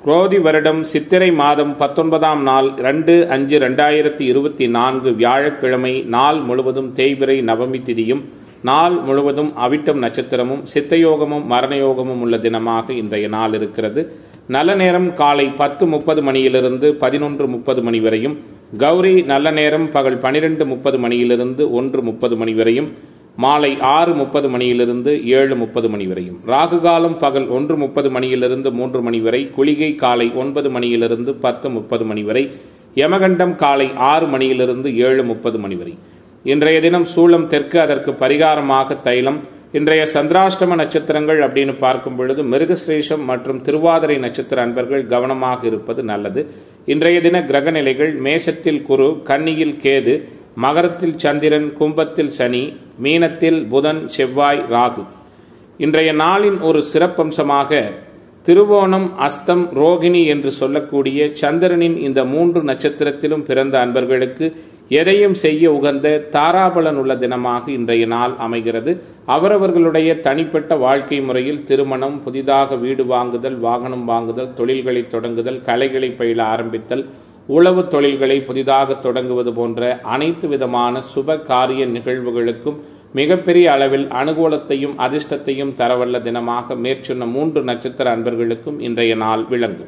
குரோதி வருடம் சித்திரை மாதம் பத்தொன்பதாம் நாள் ரெண்டு அஞ்சு ரெண்டாயிரத்தி இருபத்தி நான்கு வியாழக்கிழமை நாள் முழுவதும் தேய்பிரை நவமி திதியும் நாள் முழுவதும் அவிட்டம் நட்சத்திரமும் சித்தயோகமும் மரணயோகமும் உள்ள தினமாக இன்றைய நாள் இருக்கிறது நல்ல நேரம் காலை பத்து முப்பது மணியிலிருந்து பதினொன்று முப்பது மணி வரையும் கௌரி நல்ல நேரம் பகல் பனிரெண்டு முப்பது மணியிலிருந்து ஒன்று முப்பது மணி வரையும் மாலை ஆறு முப்பது மணியிலிருந்து ஏழு முப்பது மணி வரையும் ராகு காலம் பகல் ஒன்று முப்பது மணியிலிருந்து மூன்று மணி வரை குளிகை காலை ஒன்பது மணியிலிருந்து பத்து முப்பது மணி வரை யமகண்டம் காலை ஆறு மணியிலிருந்து ஏழு முப்பது மணி வரை இன்றைய தினம் சூளம் தெற்கு அதற்கு பரிகாரமாக தைலம் இன்றைய சந்திராஷ்டம நட்சத்திரங்கள் அப்படின்னு பார்க்கும் பொழுது மிருகஸ்ரேஷம் மற்றும் திருவாதிரை நட்சத்திர அன்பர்கள் கவனமாக இருப்பது நல்லது இன்றைய தின கிரக நிலைகள் மேசத்தில் குரு கன்னியில் கேது மகரத்தில் சந்திரன் கும்பத்தில் சனி மீனத்தில் புதன் செவ்வாய் ராகு இன்றைய நாளின் ஒரு சிறப்பம்சமாக திருவோணம் அஸ்தம் ரோகிணி என்று சொல்லக்கூடிய சந்திரனின் இந்த மூன்று நட்சத்திரத்திலும் பிறந்த அன்பர்களுக்கு எதையும் செய்ய உகந்த தாராபலன் உள்ள தினமாக இன்றைய நாள் அமைகிறது அவரவர்களுடைய தனிப்பட்ட வாழ்க்கை முறையில் திருமணம் புதிதாக வீடு வாங்குதல் வாகனம் வாங்குதல் தொழில்களை தொடங்குதல் கலைகளை பயில ஆரம்பித்தல் உளவு தொழில்களை புதிதாக தொடங்குவது போன்ற அனைத்து விதமான சுப காரிய நிகழ்வுகளுக்கும் மிகப்பெரிய அளவில் அனுகூலத்தையும் அதிர்ஷ்டத்தையும் தரவல்ல தினமாக மேற்சொன்ன மூன்று நட்சத்திர அன்பர்களுக்கும் இன்றைய நாள் விளங்கும்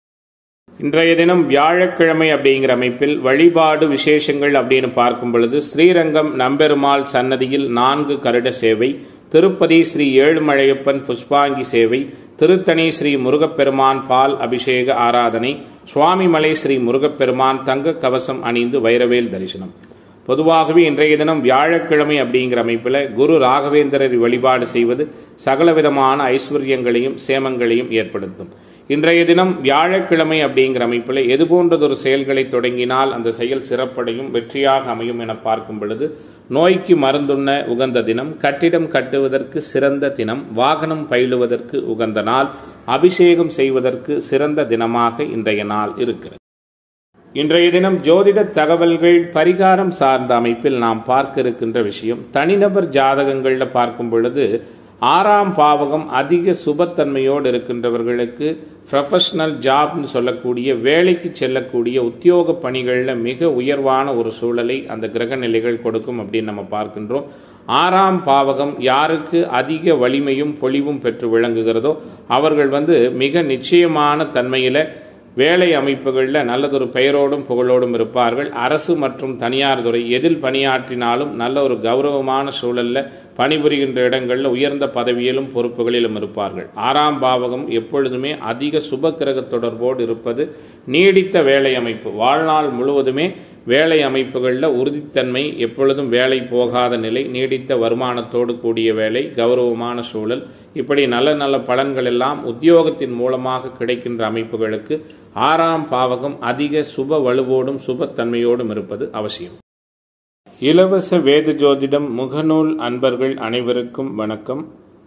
இன்றைய தினம் வியாழக்கிழமை அப்படிங்கிற அமைப்பில் வழிபாடு விசேஷங்கள் அப்படின்னு பார்க்கும் பொழுது ஸ்ரீரங்கம் நம்பெருமாள் சன்னதியில் நான்கு கருட சேவை திருப்பதி ஸ்ரீ ஏழுமலையப்பன் புஷ்பாங்கி சேவை திருத்தணி ஸ்ரீ முருகப்பெருமான் பால் அபிஷேக ஆராதனை சுவாமிமலை ஸ்ரீ முருகப்பெருமான் தங்க கவசம் அணிந்து வைரவேல் தரிசனம் பொதுவாகவே இன்றைய தினம் வியாழக்கிழமை அப்படிங்கிற அமைப்பில் குரு ராகவேந்திரரை வழிபாடு செய்வது சகலவிதமான ஐஸ்வர்யங்களையும் சேமங்களையும் ஏற்படுத்தும் இன்றைய தினம் வியாழக்கிழமை அப்படிங்கிற அமைப்பில் எது போன்றதொரு செயல்களை தொடங்கினால் அந்த செயல் சிறப்படையும் வெற்றியாக அமையும் என பார்க்கும் பொழுது நோய்க்கு மருந்துண்ண உகந்த தினம் கட்டிடம் கட்டுவதற்கு சிறந்த தினம் வாகனம் பயிலுவதற்கு உகந்த நாள் அபிஷேகம் செய்வதற்கு சிறந்த தினமாக இன்றைய நாள் இருக்கிறது இன்றைய தினம் ஜோதிட தகவல்கள் பரிகாரம் சார்ந்த அமைப்பில் நாம் பார்க்க இருக்கின்ற விஷயம் தனிநபர் ஜாதகங்களில் பார்க்கும் பொழுது ஆறாம் பாவகம் அதிக சுபத்தன்மையோடு இருக்கின்றவர்களுக்கு ப்ரொஃபஷனல் ஜாப்னு சொல்லக்கூடிய வேலைக்கு செல்லக்கூடிய உத்தியோக பணிகளில் மிக உயர்வான ஒரு சூழலை அந்த கிரக நிலைகள் கொடுக்கும் அப்படின்னு நம்ம பார்க்கின்றோம் ஆறாம் பாவகம் யாருக்கு அதிக வலிமையும் பொலிவும் பெற்று விளங்குகிறதோ அவர்கள் வந்து மிக நிச்சயமான தன்மையில் வேலை அமைப்புகளில் நல்லதொரு பெயரோடும் புகழோடும் இருப்பார்கள் அரசு மற்றும் தனியார் துறை எதில் பணியாற்றினாலும் நல்ல ஒரு கௌரவமான சூழலில் பணிபுரிகின்ற இடங்களில் உயர்ந்த பதவியிலும் பொறுப்புகளிலும் இருப்பார்கள் ஆறாம் பாவகம் எப்பொழுதுமே அதிக சுப கிரக தொடர்போடு இருப்பது நீடித்த வேலை அமைப்பு வாழ்நாள் முழுவதுமே வேலை அமைப்புகளில் உறுதித்தன்மை எப்பொழுதும் வேலை போகாத நிலை நீடித்த வருமானத்தோடு கூடிய வேலை கௌரவமான சூழல் இப்படி நல்ல நல்ல பலன்கள் எல்லாம் உத்தியோகத்தின் மூலமாக கிடைக்கின்ற அமைப்புகளுக்கு ஆறாம் பாவகம் அதிக சுப வலுவோடும் சுபத்தன்மையோடும் இருப்பது அவசியம் இலவச வேத ஜோதிடம் முகநூல் அன்பர்கள் அனைவருக்கும் வணக்கம்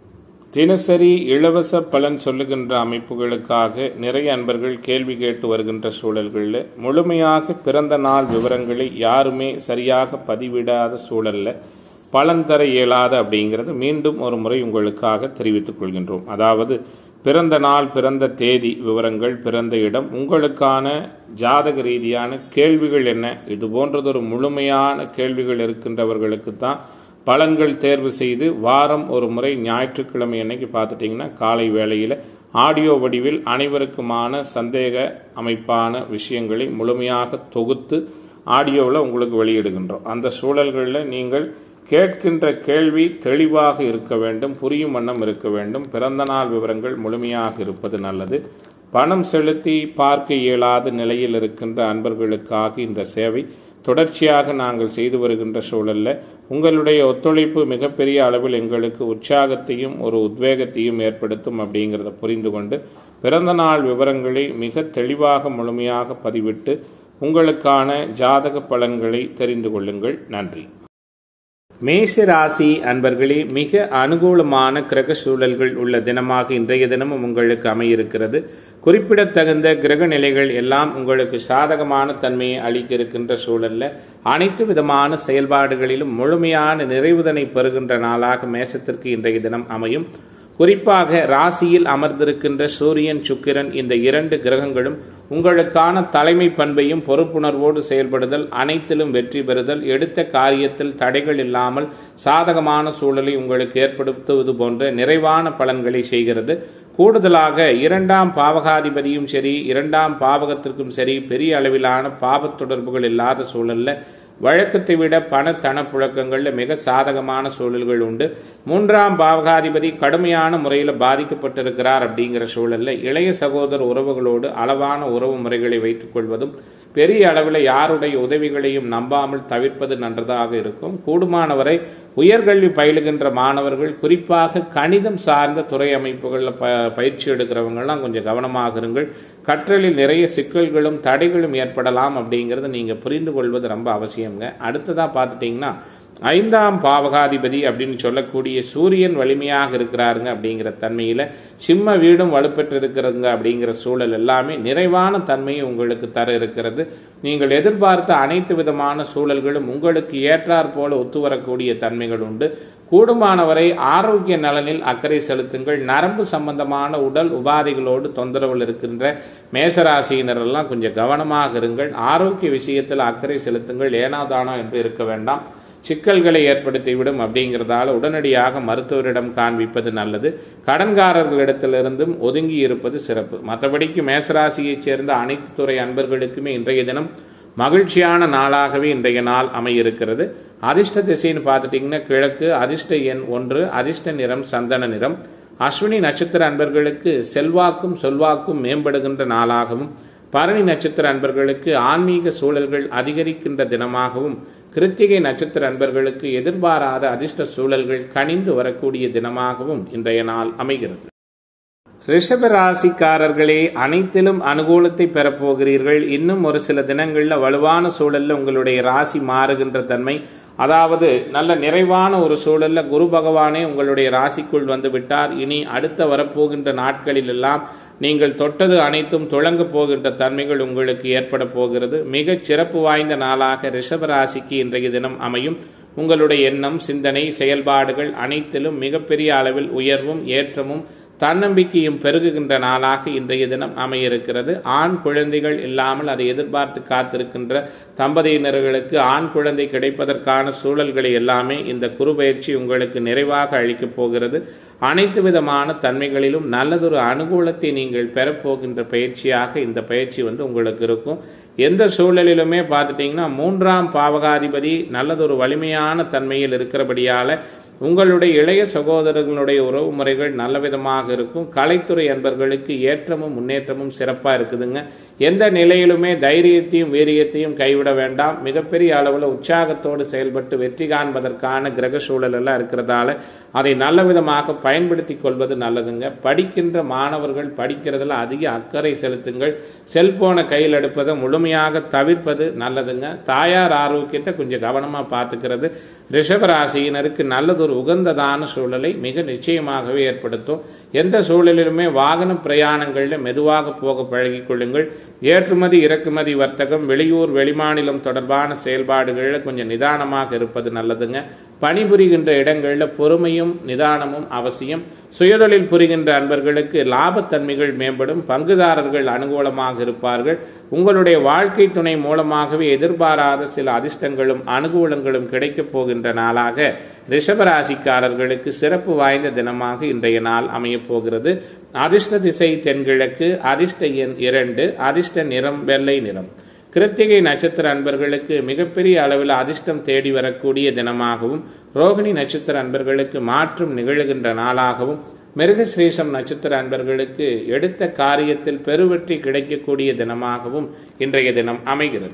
தினசரி இலவச பலன் சொல்லுகின்ற அமைப்புகளுக்காக நிறைய அன்பர்கள் கேள்வி கேட்டு வருகின்ற சூழல்களில் முழுமையாக பிறந்த நாள் விவரங்களை யாருமே சரியாக பதிவிடாத சூழலில் பலன் தர இயலாத அப்படிங்கிறது மீண்டும் ஒரு முறை உங்களுக்காக தெரிவித்துக் கொள்கின்றோம் அதாவது பிறந்த நாள் பிறந்த தேதி விவரங்கள் பிறந்த இடம் உங்களுக்கான ஜாதக ரீதியான கேள்விகள் என்ன இது போன்றதொரு முழுமையான கேள்விகள் இருக்கின்றவர்களுக்கு தான் பலன்கள் தேர்வு செய்து வாரம் ஒரு முறை ஞாயிற்றுக்கிழமை அன்னைக்கு பார்த்துட்டிங்கன்னா காலை வேளையில் ஆடியோ வடிவில் அனைவருக்குமான சந்தேக அமைப்பான விஷயங்களை முழுமையாக தொகுத்து ஆடியோவில் உங்களுக்கு வெளியிடுகின்றோம் அந்த சூழல்களில் நீங்கள் கேட்கின்ற கேள்வி தெளிவாக இருக்க வேண்டும் புரியும் வண்ணம் இருக்க வேண்டும் பிறந்த நாள் விவரங்கள் முழுமையாக இருப்பது நல்லது பணம் செலுத்தி பார்க்க இயலாத நிலையில் இருக்கின்ற அன்பர்களுக்காக இந்த சேவை தொடர்ச்சியாக நாங்கள் செய்து வருகின்ற சூழலில் உங்களுடைய ஒத்துழைப்பு மிகப்பெரிய அளவில் எங்களுக்கு உற்சாகத்தையும் ஒரு உத்வேகத்தையும் ஏற்படுத்தும் அப்படிங்கிறத புரிந்து கொண்டு பிறந்த நாள் விவரங்களை மிக தெளிவாக முழுமையாக பதிவிட்டு உங்களுக்கான ஜாதக பலன்களை தெரிந்து கொள்ளுங்கள் நன்றி மேச ராசி அன்பர்களே மிக அனுகூலமான கிரக சூழல்கள் உள்ள தினமாக இன்றைய தினமும் உங்களுக்கு அமையிருக்கிறது குறிப்பிடத்தகுந்த கிரக நிலைகள் எல்லாம் உங்களுக்கு சாதகமான தன்மையை அளிக்க இருக்கின்ற சூழல்ல அனைத்து விதமான செயல்பாடுகளிலும் முழுமையான நிறைவுதனை பெறுகின்ற நாளாக மேசத்திற்கு இன்றைய தினம் அமையும் குறிப்பாக ராசியில் அமர்ந்திருக்கின்ற சூரியன் சுக்கிரன் இந்த இரண்டு கிரகங்களும் உங்களுக்கான தலைமை பண்பையும் பொறுப்புணர்வோடு செயல்படுதல் அனைத்திலும் வெற்றி பெறுதல் எடுத்த காரியத்தில் தடைகள் இல்லாமல் சாதகமான சூழலை உங்களுக்கு ஏற்படுத்துவது போன்ற நிறைவான பலன்களை செய்கிறது கூடுதலாக இரண்டாம் பாவகாதிபதியும் சரி இரண்டாம் பாவகத்திற்கும் சரி பெரிய அளவிலான பாவத் தொடர்புகள் இல்லாத சூழல்ல வழக்கத்தை விட பண தனப்புழக்கங்களில் மிக சாதகமான சூழல்கள் உண்டு மூன்றாம் பாவகாதிபதி கடுமையான முறையில் பாதிக்கப்பட்டிருக்கிறார் அப்படிங்கிற சூழலில் இளைய சகோதர உறவுகளோடு அளவான உறவு முறைகளை வைத்துக் கொள்வதும் பெரிய அளவில் யாருடைய உதவிகளையும் நம்பாமல் தவிர்ப்பது நன்றதாக இருக்கும் கூடுமானவரை உயர்கல்வி பயிலுகின்ற மாணவர்கள் குறிப்பாக கணிதம் சார்ந்த துறை அமைப்புகளில் ப பயிற்சி எடுக்கிறவங்கலாம் கொஞ்சம் கவனமாக இருங்கள் கற்றலில் நிறைய சிக்கல்களும் தடைகளும் ஏற்படலாம் அப்படிங்கிறத நீங்கள் புரிந்து கொள்வது ரொம்ப அவசியங்க அடுத்ததாக பார்த்துட்டிங்கன்னா ஐந்தாம் பாவகாதிபதி அப்படின்னு சொல்லக்கூடிய சூரியன் வலிமையாக இருக்கிறாருங்க அப்படிங்கிற தன்மையில் சிம்ம வீடும் வலுப்பெற்றிருக்கிறதுங்க அப்படிங்கிற சூழல் எல்லாமே நிறைவான தன்மையை உங்களுக்கு தர இருக்கிறது நீங்கள் எதிர்பார்த்த அனைத்து விதமான சூழல்களும் உங்களுக்கு ஏற்றாற் போல ஒத்து வரக்கூடிய தன்மைகள் உண்டு கூடுமானவரை ஆரோக்கிய நலனில் அக்கறை செலுத்துங்கள் நரம்பு சம்பந்தமான உடல் உபாதைகளோடு தொந்தரவில் இருக்கின்ற மேசராசியினர் எல்லாம் கொஞ்சம் கவனமாக இருங்கள் ஆரோக்கிய விஷயத்தில் அக்கறை செலுத்துங்கள் ஏனாதானோ என்று இருக்க வேண்டாம் சிக்கல்களை ஏற்படுத்திவிடும் அப்படிங்கிறதால உடனடியாக மருத்துவரிடம் காண்பிப்பது நல்லது கடன்காரர்களிடத்திலிருந்தும் ஒதுங்கி இருப்பது சிறப்பு மற்றபடிக்கு மேசராசியைச் சேர்ந்த அனைத்து துறை அன்பர்களுக்குமே இன்றைய தினம் மகிழ்ச்சியான நாளாகவே இன்றைய நாள் அமையிருக்கிறது அதிர்ஷ்ட திசைன்னு பார்த்துட்டிங்கன்னா கிழக்கு அதிர்ஷ்ட எண் ஒன்று அதிர்ஷ்ட நிறம் சந்தன நிறம் அஸ்வினி நட்சத்திர அன்பர்களுக்கு செல்வாக்கும் சொல்வாக்கும் மேம்படுகின்ற நாளாகவும் பரணி நட்சத்திர அன்பர்களுக்கு ஆன்மீக சூழல்கள் அதிகரிக்கின்ற தினமாகவும் கிருத்திகை நட்சத்திர அன்பர்களுக்கு எதிர்பாராத அதிர்ஷ்ட சூழல்கள் கனிந்து வரக்கூடிய தினமாகவும் இன்றைய நாள் அமைகிறது ரிஷப ராசிக்காரர்களே அனைத்திலும் அனுகூலத்தை பெறப்போகிறீர்கள் இன்னும் ஒரு சில தினங்களில் வலுவான சூழல்ல உங்களுடைய ராசி மாறுகின்ற தன்மை அதாவது நல்ல நிறைவான ஒரு சூழல்ல குரு பகவானே உங்களுடைய ராசிக்குள் வந்து விட்டார் இனி அடுத்த வரப்போகின்ற நாட்களில் எல்லாம் நீங்கள் தொட்டது அனைத்தும் துளங்க போகின்ற தன்மைகள் உங்களுக்கு ஏற்பட போகிறது மிகச் சிறப்பு வாய்ந்த நாளாக ரிஷப ராசிக்கு இன்றைய தினம் அமையும் உங்களுடைய எண்ணம் சிந்தனை செயல்பாடுகள் அனைத்திலும் மிகப்பெரிய அளவில் உயர்வும் ஏற்றமும் தன்னம்பிக்கையும் பெருகுகின்ற நாளாக இன்றைய தினம் அமையிருக்கிறது ஆண் குழந்தைகள் இல்லாமல் அதை எதிர்பார்த்து காத்திருக்கின்ற தம்பதியினர்களுக்கு ஆண் குழந்தை கிடைப்பதற்கான சூழல்களை எல்லாமே இந்த குரு பயிற்சி உங்களுக்கு நிறைவாக அளிக்கப் போகிறது அனைத்து விதமான தன்மைகளிலும் நல்லதொரு அனுகூலத்தை நீங்கள் பெறப்போகின்ற பயிற்சியாக இந்த பயிற்சி வந்து உங்களுக்கு இருக்கும் எந்த சூழலிலுமே பார்த்துட்டிங்கன்னா மூன்றாம் பாவகாதிபதி நல்லதொரு வலிமையான தன்மையில் இருக்கிறபடியால் உங்களுடைய இளைய சகோதரர்களுடைய உறவு முறைகள் நல்ல விதமாக இருக்கும் கலைத்துறை அன்பர்களுக்கு ஏற்றமும் முன்னேற்றமும் சிறப்பாக இருக்குதுங்க எந்த நிலையிலுமே தைரியத்தையும் வீரியத்தையும் கைவிட வேண்டாம் மிகப்பெரிய அளவில் உற்சாகத்தோடு செயல்பட்டு வெற்றி காண்பதற்கான கிரக சூழல் எல்லாம் இருக்கிறதால அதை நல்ல விதமாக பயன்படுத்தி கொள்வது நல்லதுங்க படிக்கின்ற மாணவர்கள் படிக்கிறதுல அதிக அக்கறை செலுத்துங்கள் செல்போனை கையில் எடுப்பதை முழுமையாக தவிர்ப்பது நல்லதுங்க தாயார் ஆரோக்கியத்தை கொஞ்சம் கவனமாக பார்த்துக்கிறது ரிஷபராசியினருக்கு நல்லது ஒரு உகந்ததான சூழலை மிக நிச்சயமாகவே ஏற்படுத்தும் எந்த சூழலிலுமே வாகன பிரயாணங்களில் மெதுவாக போக பழகிக் கொள்ளுங்கள் ஏற்றுமதி இறக்குமதி வர்த்தகம் வெளியூர் வெளிமாநிலம் தொடர்பான செயல்பாடுகளில் கொஞ்சம் நிதானமாக இருப்பது நல்லதுங்க பணிபுரிகின்ற இடங்களில் பொறுமையும் நிதானமும் அவசியம் சுயதொழில் புரிகின்ற அன்பர்களுக்கு லாபத்தன்மைகள் மேம்படும் பங்குதாரர்கள் அனுகூலமாக இருப்பார்கள் உங்களுடைய வாழ்க்கை துணை மூலமாகவே எதிர்பாராத சில அதிர்ஷ்டங்களும் அனுகூலங்களும் கிடைக்கப் போகின்ற நாளாக ரிஷபராசிக்காரர்களுக்கு சிறப்பு வாய்ந்த தினமாக இன்றைய நாள் அமையப் போகிறது அதிர்ஷ்ட திசை தென்கிழக்கு அதிர்ஷ்ட எண் இரண்டு அதிர்ஷ்ட நிறம் வெள்ளை நிறம் கிருத்திகை நட்சத்திர அன்பர்களுக்கு மிகப்பெரிய அளவில் அதிர்ஷ்டம் தேடி வரக்கூடிய தினமாகவும் ரோகிணி நட்சத்திர அன்பர்களுக்கு மாற்றம் நிகழுகின்ற நாளாகவும் மிருகஸ்ரீசம் நட்சத்திர அன்பர்களுக்கு எடுத்த காரியத்தில் பெருவெற்றி கிடைக்கக்கூடிய தினமாகவும் இன்றைய தினம் அமைகிறது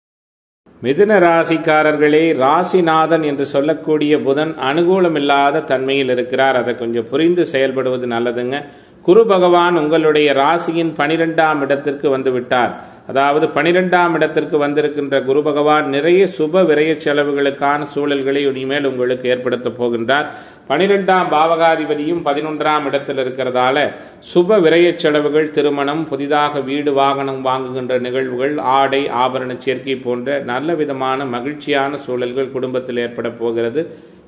மிதுன ராசிக்காரர்களே ராசிநாதன் என்று சொல்லக்கூடிய புதன் அனுகூலமில்லாத தன்மையில் இருக்கிறார் அதை கொஞ்சம் புரிந்து செயல்படுவது நல்லதுங்க குரு பகவான் உங்களுடைய ராசியின் பனிரெண்டாம் இடத்திற்கு வந்து விட்டார் அதாவது பனிரெண்டாம் இடத்திற்கு வந்திருக்கின்ற குரு பகவான் நிறைய சுப விரய செலவுகளுக்கான சூழல்களை இனிமேல் உங்களுக்கு ஏற்படுத்த போகின்றார் பனிரெண்டாம் பாவகாதிபதியும் பதினொன்றாம் இடத்தில் இருக்கிறதால சுப விரய செலவுகள் திருமணம் புதிதாக வீடு வாகனம் வாங்குகின்ற நிகழ்வுகள் ஆடை ஆபரண சேர்க்கை போன்ற நல்ல விதமான மகிழ்ச்சியான சூழல்கள் குடும்பத்தில் ஏற்பட போகிறது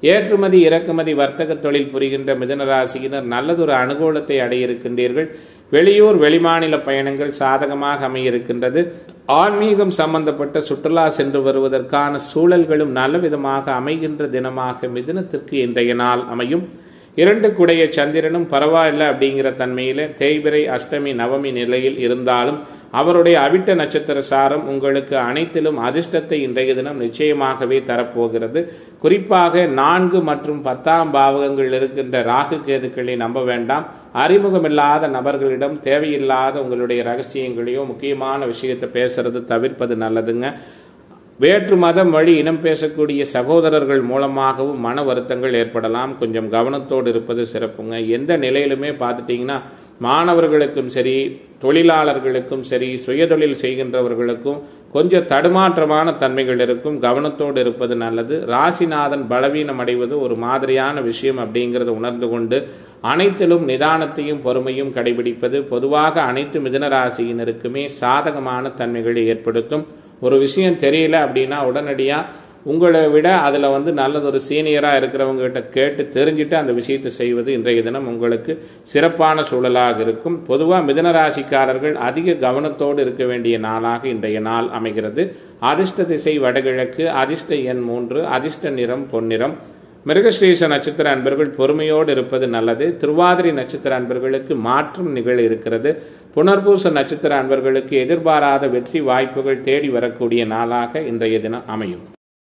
ஏற்றுமதி இறக்குமதி வர்த்தக தொழில் புரிகின்ற மிதுன ராசியினர் நல்லதொரு அனுகூலத்தை அடைய இருக்கின்றீர்கள் வெளியூர் வெளிமாநில பயணங்கள் சாதகமாக அமைய இருக்கின்றது ஆன்மீகம் சம்பந்தப்பட்ட சுற்றுலா சென்று வருவதற்கான சூழல்களும் நல்ல விதமாக அமைகின்ற தினமாக மிதுனத்திற்கு இன்றைய நாள் அமையும் இரண்டு குடைய சந்திரனும் பரவாயில்லை அப்படிங்கிற தன்மையில தேய்பிரை அஷ்டமி நவமி நிலையில் இருந்தாலும் அவருடைய அவிட்ட நட்சத்திர சாரம் உங்களுக்கு அனைத்திலும் அதிர்ஷ்டத்தை இன்றைய தினம் நிச்சயமாகவே தரப்போகிறது குறிப்பாக நான்கு மற்றும் பத்தாம் பாவகங்கள் இருக்கின்ற ராகு கேதுக்களை நம்ப வேண்டாம் அறிமுகமில்லாத நபர்களிடம் தேவையில்லாத உங்களுடைய ரகசியங்களையோ முக்கியமான விஷயத்தை பேசுறது தவிர்ப்பது நல்லதுங்க வேற்று மதம் வழி இனம் பேசக்கூடிய சகோதரர்கள் மூலமாகவும் மன வருத்தங்கள் ஏற்படலாம் கொஞ்சம் கவனத்தோடு இருப்பது சிறப்புங்க எந்த நிலையிலுமே பார்த்துட்டிங்கன்னா மாணவர்களுக்கும் சரி தொழிலாளர்களுக்கும் சரி சுயதொழில் செய்கின்றவர்களுக்கும் கொஞ்சம் தடுமாற்றமான தன்மைகள் இருக்கும் கவனத்தோடு இருப்பது நல்லது ராசிநாதன் பலவீனம் அடைவது ஒரு மாதிரியான விஷயம் அப்படிங்கிறத உணர்ந்து கொண்டு அனைத்திலும் நிதானத்தையும் பொறுமையும் கடைபிடிப்பது பொதுவாக அனைத்து மிதன ராசியினருக்குமே சாதகமான தன்மைகளை ஏற்படுத்தும் ஒரு விஷயம் தெரியல அப்படின்னா உடனடியாக உங்களை விட அதில் வந்து நல்லதொரு சீனியராக இருக்கிறவங்க கிட்ட கேட்டு தெரிஞ்சுட்டு அந்த விஷயத்தை செய்வது இன்றைய தினம் உங்களுக்கு சிறப்பான சூழலாக இருக்கும் பொதுவாக மிதன ராசிக்காரர்கள் அதிக கவனத்தோடு இருக்க வேண்டிய நாளாக இன்றைய நாள் அமைகிறது அதிர்ஷ்ட திசை வடகிழக்கு அதிர்ஷ்ட எண் மூன்று அதிர்ஷ்ட நிறம் பொன்னிறம் மிருகஸ்ரீச நட்சத்திர அன்பர்கள் பொறுமையோடு இருப்பது நல்லது திருவாதிரை நட்சத்திர அன்பர்களுக்கு மாற்றம் நிகழ இருக்கிறது புனர்பூச நட்சத்திர அன்பர்களுக்கு எதிர்பாராத வெற்றி வாய்ப்புகள் தேடி வரக்கூடிய நாளாக இன்றைய தினம் அமையும்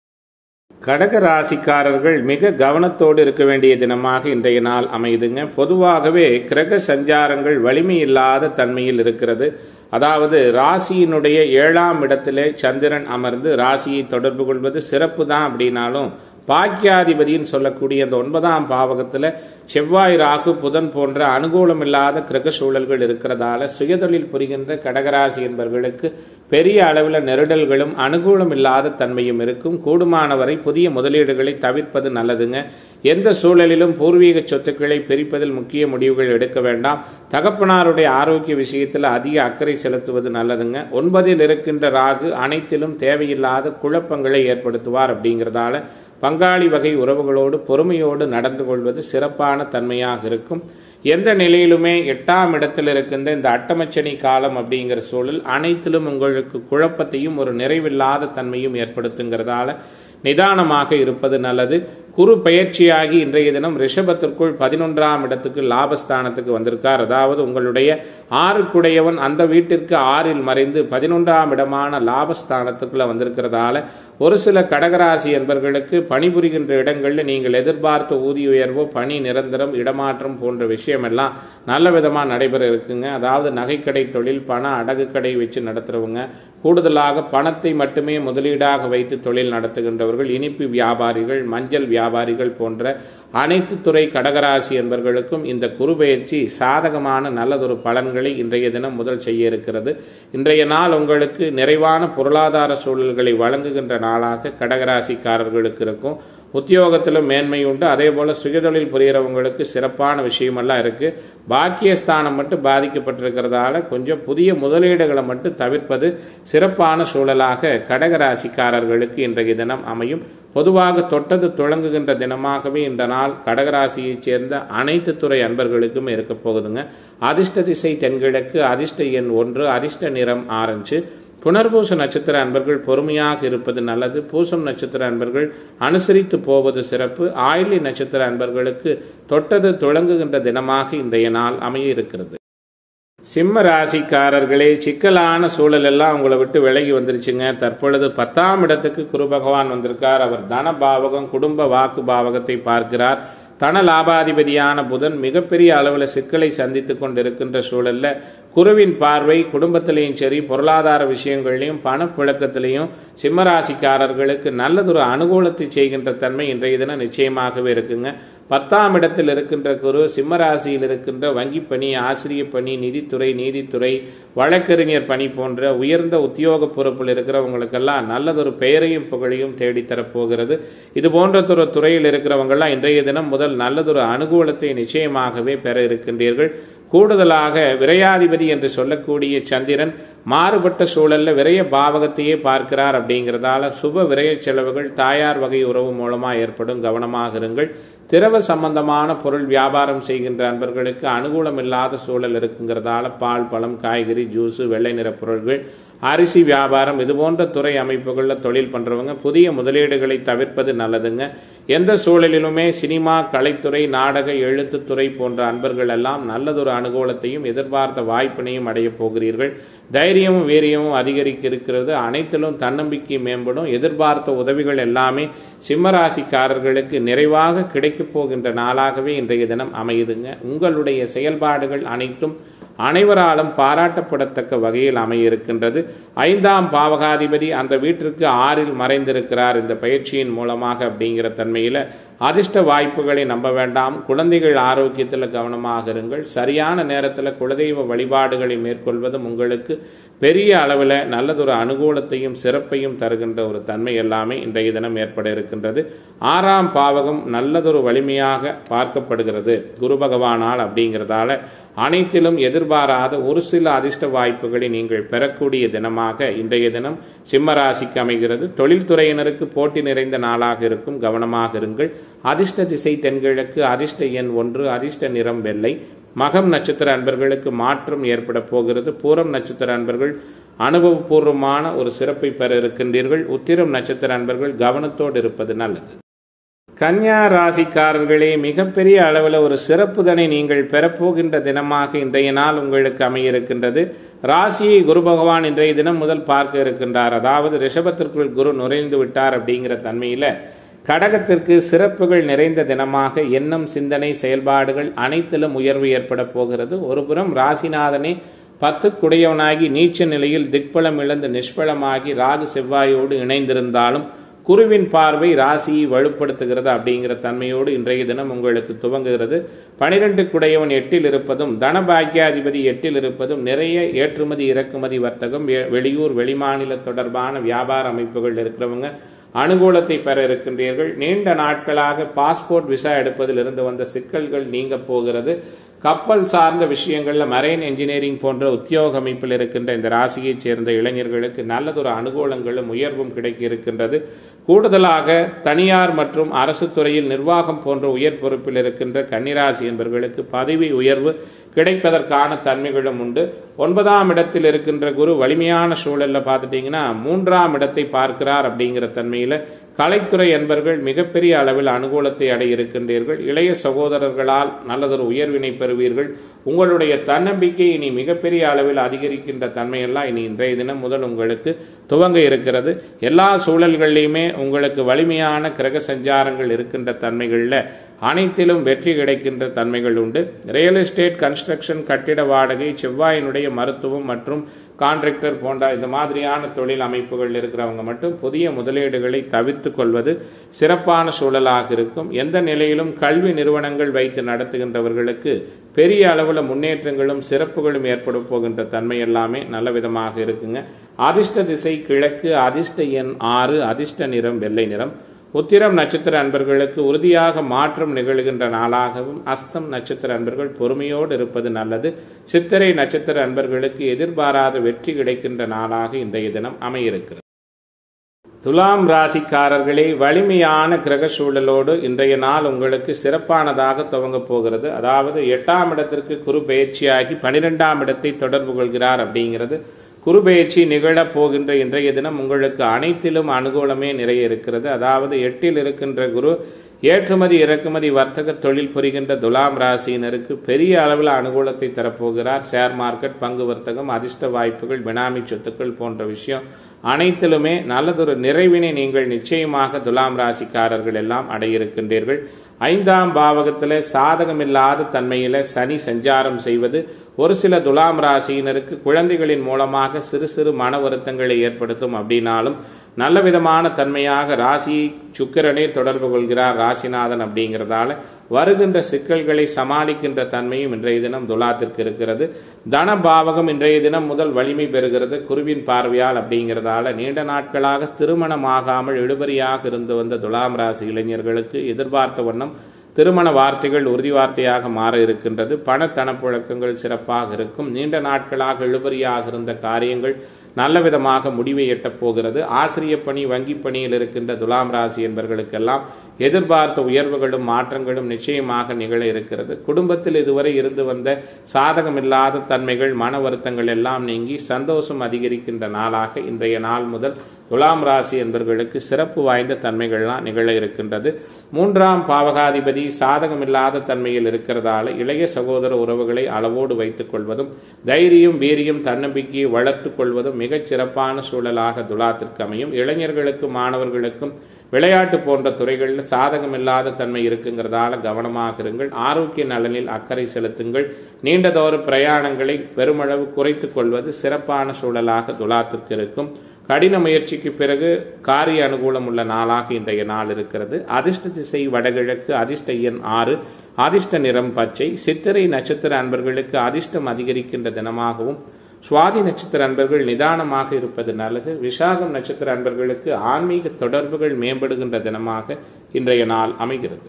கடக ராசிக்காரர்கள் மிக கவனத்தோடு இருக்க வேண்டிய தினமாக இன்றைய நாள் அமையுதுங்க பொதுவாகவே கிரக சஞ்சாரங்கள் வலிமை இல்லாத தன்மையில் இருக்கிறது அதாவது ராசியினுடைய ஏழாம் இடத்திலே சந்திரன் அமர்ந்து ராசியை தொடர்பு கொள்வது சிறப்பு தான் அப்படின்னாலும் பாக்கியாதிபதின்னு சொல்லக்கூடிய அந்த ஒன்பதாம் பாவகத்தில் செவ்வாய் ராகு புதன் போன்ற அனுகூலம் இல்லாத கிரக சூழல்கள் இருக்கிறதால சுயதொழில் புரிகின்ற கடகராசி என்பவர்களுக்கு பெரிய அளவில் நெருடல்களும் அனுகூலம் இல்லாத தன்மையும் இருக்கும் கூடுமானவரை புதிய முதலீடுகளை தவிர்ப்பது நல்லதுங்க எந்த சூழலிலும் பூர்வீக சொத்துக்களை பிரிப்பதில் முக்கிய முடிவுகள் எடுக்க வேண்டாம் தகப்பனாருடைய ஆரோக்கிய விஷயத்தில் அதிக அக்கறை செலுத்துவது நல்லதுங்க ஒன்பதில் இருக்கின்ற ராகு அனைத்திலும் தேவையில்லாத குழப்பங்களை ஏற்படுத்துவார் அப்படிங்கிறதால பங்காளி வகை உறவுகளோடு பொறுமையோடு நடந்து கொள்வது சிறப்பான தன்மையாக இருக்கும் எந்த நிலையிலுமே எட்டாம் இடத்தில் இருக்கின்ற இந்த அட்டமச்சனி காலம் அப்படிங்கிற சூழல் அனைத்திலும் உங்களுக்கு குழப்பத்தையும் ஒரு நிறைவில்லாத தன்மையும் ஏற்படுத்துங்கிறதால நிதானமாக இருப்பது நல்லது குரு பயிற்சியாகி இன்றைய தினம் ரிஷபத்திற்குள் பதினொன்றாம் இடத்துக்கு லாபஸ்தானத்துக்கு வந்திருக்கார் அதாவது உங்களுடைய ஆறுக்குடையவன் அந்த வீட்டிற்கு ஆறில் மறைந்து பதினொன்றாம் இடமான லாபஸ்தானத்துக்குள்ள வந்திருக்கிறதால ஒரு சில கடகராசி என்பர்களுக்கு பணிபுரிகின்ற இடங்களில் நீங்கள் எதிர்பார்த்த ஊதிய உயர்வோ பணி நிரந்தரம் இடமாற்றம் போன்ற விஷயமெல்லாம் நல்ல விதமாக நடைபெற இருக்குங்க அதாவது நகைக்கடை தொழில் பண அடகு கடை வச்சு நடத்துகிறவங்க கூடுதலாக பணத்தை மட்டுமே முதலீடாக வைத்து தொழில் நடத்துகின்றவர்கள் இனிப்பு வியாபாரிகள் மஞ்சள் வியாபாரிகள் போன்ற அனைத்து துறை கடகராசி என்பவர்களுக்கும் இந்த குரு பயிற்சி சாதகமான நல்லதொரு பலன்களை இன்றைய தினம் முதல் செய்ய இருக்கிறது இன்றைய நாள் உங்களுக்கு நிறைவான பொருளாதார சூழல்களை வழங்குகின்ற நாளாக கடகராசிக்காரர்களுக்கு இருக்கும் உத்தியோகத்திலும் மேன்மை உண்டு அதே போல் சுயதொழில் புரிகிறவங்களுக்கு சிறப்பான விஷயமெல்லாம் இருக்குது பாக்கியஸ்தானம் மட்டும் பாதிக்கப்பட்டிருக்கிறதால கொஞ்சம் புதிய முதலீடுகளை மட்டும் தவிர்ப்பது சிறப்பான சூழலாக கடகராசிக்காரர்களுக்கு இன்றைய தினம் அமையும் பொதுவாக தொட்டது தொடங்குகின்ற தினமாகவே இந்த நாள் கடகராசியைச் சேர்ந்த அனைத்து துறை அன்பர்களுக்கும் இருக்க போகுதுங்க அதிர்ஷ்ட திசை தென்கிழக்கு அதிர்ஷ்ட எண் ஒன்று அதிர்ஷ்ட நிறம் ஆரஞ்சு புனர்பூச நட்சத்திர அன்பர்கள் பொறுமையாக இருப்பது நல்லது பூசம் நட்சத்திர அன்பர்கள் அனுசரித்து போவது சிறப்பு ஆயிலி நட்சத்திர அன்பர்களுக்கு தொட்டது தொடங்குகின்ற தினமாக இன்றைய நாள் அமைய இருக்கிறது சிம்ம ராசிக்காரர்களே சிக்கலான சூழல் எல்லாம் உங்களை விட்டு விலகி வந்துருச்சுங்க தற்பொழுது பத்தாம் இடத்துக்கு குரு பகவான் வந்திருக்கார் அவர் தன பாவகம் குடும்ப வாக்கு பாவகத்தை பார்க்கிறார் தன லாபாதிபதியான புதன் மிகப்பெரிய அளவில் சிக்கலை சந்தித்து கொண்டிருக்கின்ற சூழல்ல குருவின் பார்வை குடும்பத்திலையும் சரி பொருளாதார விஷயங்கள்லையும் பணப்புழக்கத்திலையும் சிம்மராசிக்காரர்களுக்கு நல்லதொரு அனுகூலத்தை செய்கின்ற தன்மை இன்றைய தினம் நிச்சயமாகவே இருக்குங்க பத்தாம் இடத்தில் இருக்கின்ற குரு சிம்மராசியில் இருக்கின்ற வங்கி பணி ஆசிரிய பணி நிதித்துறை நீதித்துறை வழக்கறிஞர் பணி போன்ற உயர்ந்த உத்தியோக பொறுப்பில் இருக்கிறவங்களுக்கெல்லாம் நல்லதொரு பெயரையும் புகழையும் தேடித்தரப் போகிறது இது போன்ற துறையில் இருக்கிறவங்கெல்லாம் இன்றைய தினம் முதல் நல்லதொரு அனுகூலத்தை நிச்சயமாகவே பெற இருக்கின்றீர்கள் கூடுதலாக விரையாதிபதி என்று சொல்லக்கூடிய சந்திரன் மாறுபட்ட சூழல்ல விரய பாவகத்தையே பார்க்கிறார் அப்படிங்கிறதால சுப விரய செலவுகள் தாயார் வகை உறவு மூலமாக ஏற்படும் கவனமாக இருங்கள் திரவ சம்பந்தமான பொருள் வியாபாரம் செய்கின்ற அன்பர்களுக்கு அனுகூலம் இல்லாத சூழல் இருக்குங்கிறதால பால் பழம் காய்கறி ஜூஸு வெள்ளை நிற பொருள்கள் அரிசி வியாபாரம் இது போன்ற துறை அமைப்புகளில் தொழில் பண்ணுறவங்க புதிய முதலீடுகளை தவிர்ப்பது நல்லதுங்க எந்த சூழலிலுமே சினிமா கலைத்துறை நாடக எழுத்துத்துறை போன்ற அன்பர்கள் எல்லாம் நல்லதொரு அனுகூலத்தையும் எதிர்பார்த்த வாய்ப்பினையும் அடையப் போகிறீர்கள் தைரியமும் வீரியமும் அதிகரிக்க இருக்கிறது அனைத்திலும் தன்னம்பிக்கை மேம்படும் எதிர்பார்த்த உதவிகள் எல்லாமே சிம்மராசிக்காரர்களுக்கு நிறைவாக கிடைக்கப் போகின்ற நாளாகவே இன்றைய தினம் அமையுதுங்க உங்களுடைய செயல்பாடுகள் அனைத்தும் அனைவராலும் பாராட்டப்படத்தக்க வகையில் அமையிருக்கின்றது ஐந்தாம் பாவகாதிபதி அந்த வீட்டிற்கு ஆறில் மறைந்திருக்கிறார் இந்த பயிற்சியின் மூலமாக அப்படிங்கிற தன்மையில் அதிர்ஷ்ட வாய்ப்புகளை நம்ப வேண்டாம் குழந்தைகள் ஆரோக்கியத்தில் கவனமாக இருங்கள் சரியான நேரத்தில் குலதெய்வ வழிபாடுகளை மேற்கொள்வதும் உங்களுக்கு பெரிய அளவில் நல்லதொரு அனுகூலத்தையும் சிறப்பையும் தருகின்ற ஒரு தன்மை எல்லாமே இன்றைய தினம் ஏற்பட இருக்கின்றது ஆறாம் பாவகம் நல்லதொரு வலிமையாக பார்க்கப்படுகிறது குரு பகவானால் அப்படிங்கிறதால அனைத்திலும் எதிர்பாராத ஒரு சில அதிர்ஷ்ட வாய்ப்புகளை நீங்கள் பெறக்கூடிய தினமாக இன்றைய தினம் சிம்மராசிக்கு அமைகிறது தொழில்துறையினருக்கு போட்டி நிறைந்த நாளாக இருக்கும் கவனமாக இருங்கள் அதிர்ஷ்ட திசை தென்கிழக்கு அதிர்ஷ்ட எண் ஒன்று அதிர்ஷ்ட நிறம் வெள்ளை மகம் நட்சத்திர அன்பர்களுக்கு மாற்றம் ஏற்பட போகிறது பூரம் நட்சத்திர அன்பர்கள் அனுபவபூர்வமான ஒரு சிறப்பை பெற இருக்கின்றீர்கள் உத்திரம் நட்சத்திர அன்பர்கள் கவனத்தோடு இருப்பது நல்லது கன்னியா ராசிக்காரர்களே மிகப்பெரிய அளவில் ஒரு சிறப்புதனை நீங்கள் பெறப்போகின்ற தினமாக இன்றைய நாள் உங்களுக்கு அமையிருக்கின்றது ராசியை குரு பகவான் இன்றைய தினம் முதல் பார்க்க இருக்கின்றார் அதாவது ரிஷபத்திற்குள் குரு நுழைந்து விட்டார் அப்படிங்கிற தன்மையில் கடகத்திற்கு சிறப்புகள் நிறைந்த தினமாக எண்ணம் சிந்தனை செயல்பாடுகள் அனைத்திலும் உயர்வு ஏற்பட போகிறது ஒருபுறம் ராசிநாதனே பத்து குடையவனாகி நீச்ச நிலையில் திக்பலம் இழந்து நிஷ்பலமாகி ராகு செவ்வாயோடு இணைந்திருந்தாலும் குருவின் பார்வை ராசியை வலுப்படுத்துகிறது அப்படிங்கிற தன்மையோடு இன்றைய தினம் உங்களுக்கு துவங்குகிறது பனிரெண்டு குடையவன் எட்டில் இருப்பதும் தனபாக்கியாதிபதி எட்டில் இருப்பதும் நிறைய ஏற்றுமதி இறக்குமதி வர்த்தகம் வெளியூர் வெளிமாநில தொடர்பான வியாபார அமைப்புகள் இருக்கிறவங்க அனுகூலத்தை பெற இருக்கின்றீர்கள் நீண்ட நாட்களாக பாஸ்போர்ட் விசா எடுப்பதில் இருந்து வந்த சிக்கல்கள் நீங்க போகிறது கப்பல் சார்ந்த விஷயங்களில் மரைன் என்ஜினியரிங் போன்ற உத்தியோக அமைப்பில் இருக்கின்ற இந்த ராசியைச் சேர்ந்த இளைஞர்களுக்கு நல்லதொரு அனுகூலங்களும் உயர்வும் கிடைக்க இருக்கின்றது கூடுதலாக தனியார் மற்றும் அரசு துறையில் நிர்வாகம் போன்ற உயர் பொறுப்பில் இருக்கின்ற கன்னிராசி என்பவர்களுக்கு பதவி உயர்வு கிடைப்பதற்கான தன்மைகளும் உண்டு ஒன்பதாம் இடத்தில் இருக்கின்ற குரு வலிமையான சூழலில் பார்த்துட்டிங்கன்னா மூன்றாம் இடத்தை பார்க்கிறார் அப்படிங்கிற தன்மையில் கலைத்துறை என்பர்கள் மிகப்பெரிய அளவில் அனுகூலத்தை அடைய இருக்கின்றீர்கள் இளைய சகோதரர்களால் நல்லதொரு உயர்வினை பெறுவீர்கள் உங்களுடைய தன்னம்பிக்கை இனி மிகப்பெரிய அளவில் அதிகரிக்கின்ற தன்மையெல்லாம் இனி இன்றைய தினம் முதல் உங்களுக்கு துவங்க இருக்கிறது எல்லா சூழல்கள்லையுமே உங்களுக்கு வலிமையான கிரக சஞ்சாரங்கள் இருக்கின்ற தன்மைகளில் அனைத்திலும் வெற்றி கிடைக்கின்ற தன்மைகள் உண்டு ரியல் எஸ்டேட் கன்ஸ்ட்ரக்ஷன் கட்டிட வாடகை செவ்வாயினுடைய மருத்துவம் மற்றும் கான்ட்ராக்டர் போன்ற இந்த மாதிரியான தொழில் அமைப்புகள் இருக்கிறவங்க மட்டும் புதிய முதலீடுகளை தவிர்த்து கொள்வது சிறப்பான சூழலாக இருக்கும் எந்த நிலையிலும் கல்வி நிறுவனங்கள் வைத்து நடத்துகின்றவர்களுக்கு பெரிய அளவில் முன்னேற்றங்களும் சிறப்புகளும் ஏற்பட போகின்ற தன்மை எல்லாமே நல்ல விதமாக இருக்குங்க அதிர்ஷ்ட திசை கிழக்கு அதிர்ஷ்ட எண் ஆறு அதிர்ஷ்ட நிறம் வெள்ளை நிறம் உத்திரம் நட்சத்திர அன்பர்களுக்கு உறுதியாக மாற்றம் நிகழ்கின்ற நாளாகவும் அஸ்தம் நட்சத்திர அன்பர்கள் பொறுமையோடு இருப்பது நல்லது சித்திரை நட்சத்திர அன்பர்களுக்கு எதிர்பாராத வெற்றி கிடைக்கின்ற நாளாக இன்றைய தினம் அமையிருக்கிறது துலாம் ராசிக்காரர்களே வலிமையான கிரக சூழலோடு இன்றைய நாள் உங்களுக்கு சிறப்பானதாக துவங்க போகிறது அதாவது எட்டாம் இடத்திற்கு குரு பயிற்சியாகி பனிரெண்டாம் இடத்தை தொடர்பு கொள்கிறார் அப்படிங்கிறது குருபெயர்ச்சி நிகழப் போகின்ற இன்றைய தினம் உங்களுக்கு அனைத்திலும் அனுகூலமே நிறைய இருக்கிறது அதாவது எட்டில் இருக்கின்ற குரு ஏற்றுமதி இறக்குமதி வர்த்தக தொழில் புரிகின்ற துலாம் ராசியினருக்கு பெரிய அளவில் அனுகூலத்தை தரப்போகிறார் ஷேர் மார்க்கெட் பங்கு வர்த்தகம் அதிர்ஷ்ட வாய்ப்புகள் பினாமி சொத்துக்கள் போன்ற விஷயம் அனைத்திலுமே நல்லதொரு நிறைவினை நீங்கள் நிச்சயமாக துலாம் ராசிக்காரர்கள் எல்லாம் அடையிருக்கின்றீர்கள் ஐந்தாம் பாவகத்தில் சாதகமில்லாத தன்மையில் சனி சஞ்சாரம் செய்வது ஒரு சில துலாம் ராசியினருக்கு குழந்தைகளின் மூலமாக சிறு சிறு மன வருத்தங்களை ஏற்படுத்தும் அப்படின்னாலும் நல்ல விதமான தன்மையாக ராசியை சுக்கிரனே தொடர்பு கொள்கிறார் ராசிநாதன் அப்படிங்கிறதால வருகின்ற சிக்கல்களை சமாளிக்கின்ற தன்மையும் இன்றைய தினம் துலாத்திற்கு இருக்கிறது தன பாவகம் இன்றைய தினம் முதல் வலிமை பெறுகிறது குருவின் பார்வையால் அப்படிங்கிறதால நீண்ட நாட்களாக திருமணமாகாமல் இழுபறியாக இருந்து வந்த துலாம் ராசி இளைஞர்களுக்கு எதிர்பார்த்த வண்ணம் திருமண வார்த்தைகள் உறுதி வார்த்தையாக மாற இருக்கின்றது பண தனப்புழக்கங்கள் சிறப்பாக இருக்கும் நீண்ட நாட்களாக இழுபறியாக இருந்த காரியங்கள் நல்ல விதமாக முடிவை எட்டப் போகிறது ஆசிரிய பணி வங்கி பணியில் இருக்கின்ற துலாம் ராசி என்பவர்களுக்கெல்லாம் எதிர்பார்த்த உயர்வுகளும் மாற்றங்களும் நிச்சயமாக நிகழ இருக்கிறது குடும்பத்தில் இதுவரை இருந்து வந்த சாதகமில்லாத தன்மைகள் மன வருத்தங்கள் எல்லாம் நீங்கி சந்தோஷம் அதிகரிக்கின்ற நாளாக இன்றைய நாள் முதல் துலாம் ராசி என்பவர்களுக்கு சிறப்பு வாய்ந்த தன்மைகள்லாம் நிகழ இருக்கின்றது மூன்றாம் பாவகாதிபதி சாதகமில்லாத தன்மையில் இருக்கிறதால இளைய சகோதர உறவுகளை அளவோடு வைத்துக் கொள்வதும் தைரியம் வீரியம் தன்னம்பிக்கையை வளர்த்துக் கொள்வதும் மிகச் சிறப்பான சூழலாக துலாத்திற்கு அமையும் இளைஞர்களுக்கும் மாணவர்களுக்கும் விளையாட்டு போன்ற துறைகளில் சாதகமில்லாத தன்மை இருக்குங்கிறதால கவனமாக இருங்கள் ஆரோக்கிய நலனில் அக்கறை செலுத்துங்கள் நீண்டதோறு பிரயாணங்களை பெருமளவு குறைத்துக் கொள்வது சிறப்பான சூழலாக துலாத்திற்கு இருக்கும் கடின முயற்சிக்கு பிறகு காரிய அனுகூலம் உள்ள நாளாக இன்றைய நாள் இருக்கிறது அதிர்ஷ்ட திசை வடகிழக்கு அதிர்ஷ்ட எண் ஆறு அதிர்ஷ்ட நிறம் பச்சை சித்திரை நட்சத்திர அன்பர்களுக்கு அதிர்ஷ்டம் அதிகரிக்கின்ற தினமாகவும் சுவாதி நட்சத்திர அன்பர்கள் நிதானமாக இருப்பது நல்லது விசாகம் நட்சத்திர அன்பர்களுக்கு ஆன்மீக தொடர்புகள் மேம்படுகின்ற தினமாக இன்றைய நாள் அமைகிறது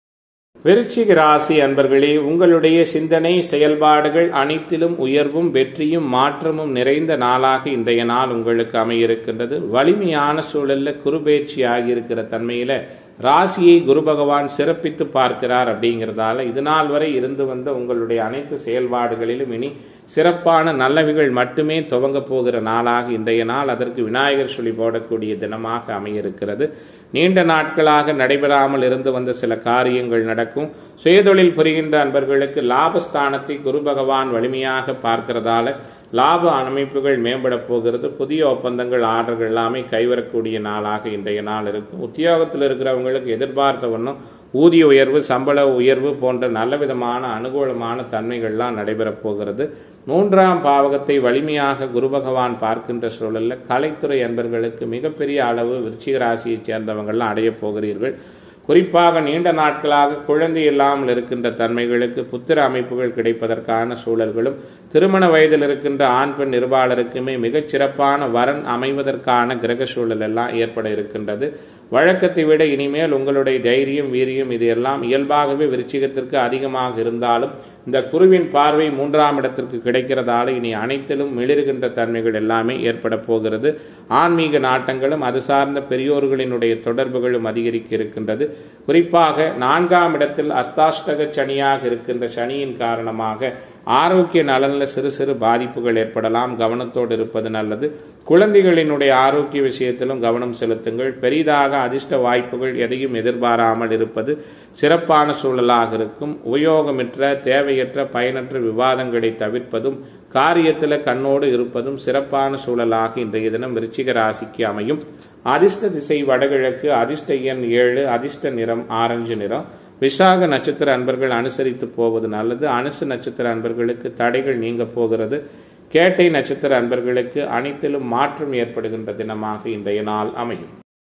விருச்சிக ராசி அன்பர்களே உங்களுடைய சிந்தனை செயல்பாடுகள் அனைத்திலும் உயர்வும் வெற்றியும் மாற்றமும் நிறைந்த நாளாக இன்றைய நாள் உங்களுக்கு அமையிருக்கின்றது வலிமையான சூழல்ல குருபேட்சி ஆகியிருக்கிற தன்மையில ராசியை குரு பகவான் சிறப்பித்து பார்க்கிறார் அப்படிங்கிறதால இது நாள் வரை இருந்து வந்த உங்களுடைய அனைத்து செயல்பாடுகளிலும் இனி சிறப்பான நல்லவைகள் மட்டுமே துவங்க போகிற நாளாக இன்றைய நாள் அதற்கு விநாயகர் சொல்லி போடக்கூடிய தினமாக அமையிருக்கிறது நீண்ட நாட்களாக நடைபெறாமல் இருந்து வந்த சில காரியங்கள் நடக்கும் சுயதொழில் புரிகின்ற அன்பர்களுக்கு லாபஸ்தானத்தை குரு பகவான் வலிமையாக பார்க்கிறதால லாப அமைப்புகள் மேம்பட போகிறது புதிய ஒப்பந்தங்கள் ஆர்டர்கள் எல்லாமே கைவரக்கூடிய நாளாக இன்றைய நாள் இருக்கும் உத்தியோகத்தில் இருக்கிறவங்களுக்கு எதிர்பார்த்த ஒன்றும் ஊதிய உயர்வு சம்பள உயர்வு போன்ற நல்ல விதமான அனுகூலமான தன்மைகள்லாம் நடைபெறப் போகிறது மூன்றாம் பாவகத்தை வலிமையாக குரு பகவான் பார்க்கின்ற சூழலில் கலைத்துறை அன்பர்களுக்கு மிகப்பெரிய அளவு விருச்சிக ராசியைச் சேர்ந்தவங்கள்லாம் அடையப் போகிறீர்கள் குறிப்பாக நீண்ட நாட்களாக குழந்தை இல்லாமல் இருக்கின்ற தன்மைகளுக்கு புத்திர அமைப்புகள் கிடைப்பதற்கான சூழல்களும் திருமண வயதில் இருக்கின்ற ஆண் பெண் நிர்வாளருக்குமே மிகச் சிறப்பான வரன் அமைவதற்கான கிரக சூழல் எல்லாம் ஏற்பட இருக்கின்றது வழக்கத்தை விட இனிமேல் உங்களுடைய தைரியம் வீரியம் இது எல்லாம் இயல்பாகவே விருச்சிகத்திற்கு அதிகமாக இருந்தாலும் இந்த குருவின் பார்வை மூன்றாம் இடத்திற்கு கிடைக்கிறதால இனி அனைத்திலும் மிளிருகின்ற தன்மைகள் எல்லாமே ஏற்பட போகிறது ஆன்மீக நாட்டங்களும் அது சார்ந்த பெரியோர்களினுடைய தொடர்புகளும் அதிகரிக்க இருக்கின்றது குறிப்பாக நான்காம் இடத்தில் அர்த்தாஷ்டக சனியாக இருக்கின்ற சனியின் காரணமாக ஆரோக்கிய நலனில் சிறு சிறு பாதிப்புகள் ஏற்படலாம் கவனத்தோடு இருப்பது நல்லது குழந்தைகளினுடைய ஆரோக்கிய விஷயத்திலும் கவனம் செலுத்துங்கள் பெரிதாக அதிர்ஷ்ட வாய்ப்புகள் எதையும் எதிர்பாராமல் இருப்பது சிறப்பான சூழலாக இருக்கும் உபயோகமற்ற தேவையற்ற பயனற்ற விவாதங்களை தவிர்ப்பதும் காரியத்தில் கண்ணோடு இருப்பதும் சிறப்பான சூழலாக இன்றைய தினம் விருச்சிக ராசிக்கு அமையும் அதிர்ஷ்ட திசை வடகிழக்கு அதிர்ஷ்ட எண் ஏழு அதிர்ஷ்ட நிறம் ஆரஞ்சு நிறம் விசாக நட்சத்திர அன்பர்கள் அனுசரித்து போவது நல்லது அனுசு நட்சத்திர அன்பர்களுக்கு தடைகள் நீங்க போகிறது கேட்டை நட்சத்திர அன்பர்களுக்கு அனைத்திலும் மாற்றம் ஏற்படுகின்ற தினமாக இன்றைய நாள் அமையும்